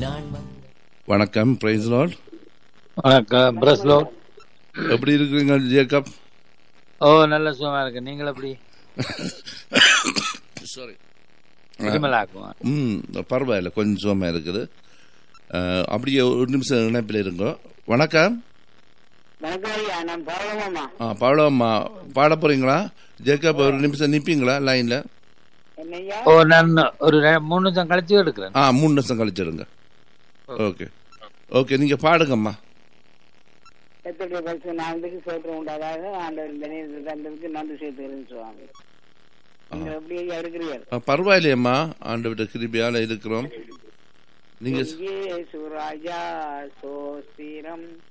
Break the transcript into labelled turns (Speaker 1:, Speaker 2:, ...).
Speaker 1: நாள் வந்து
Speaker 2: வணக்கம் பிரைஸ் லார்ட்
Speaker 3: வணக்கம் பிரஸ்லோ
Speaker 2: எப்படி இருக்கிறீங்க ஜேக்கப்
Speaker 3: ஓ நல்ல சுகமா இருக்கு நீங்கள் எப்படி
Speaker 2: சாரி
Speaker 3: திருமலாக்கும்
Speaker 2: ம் பரவாயில்ல கொஞ்சம் சுகமா இருக்குது அஹ், அப்படியே ஒரு நிமிஷம் இணைப்பில் இருங்க வணக்கம்
Speaker 4: வணக்கம்யா நான் பரவமாமா
Speaker 2: ஆ பாடம்மா பாட போறீங்களா ஜேக்கப் ஒரு நிமிஷம் நிப்பீங்களா லைன்ல
Speaker 4: என்னய்யா
Speaker 3: ஓ நான் ஒரு ரெ- மூணு நிமிஷம் கழிச்சு எடுக்கிறேன்
Speaker 2: ஆ மூணு நிமிஷம் கழிச்சிடுங்க ஓகே ஓகே நீங்க பாடுங்கம்மா
Speaker 4: எத்தனை பரிசு நாளுக்கு சோற்றம் உண்டாதாக ஆண்டவர் இந்த நேரத்தில் தந்ததுக்கு நன்றி சேர்த்துக்கிறேன்னு சொல்லுவாங்க நீங்க எப்படி ஐயா இருக்கிறீர்கள்
Speaker 2: ஆ, பரவாயில்லையம்மா ஆண்டவிட்ட கிருபியால இருக்கிறோம் நீங்க
Speaker 4: இயேசு ராஜா சோஸ்திரம்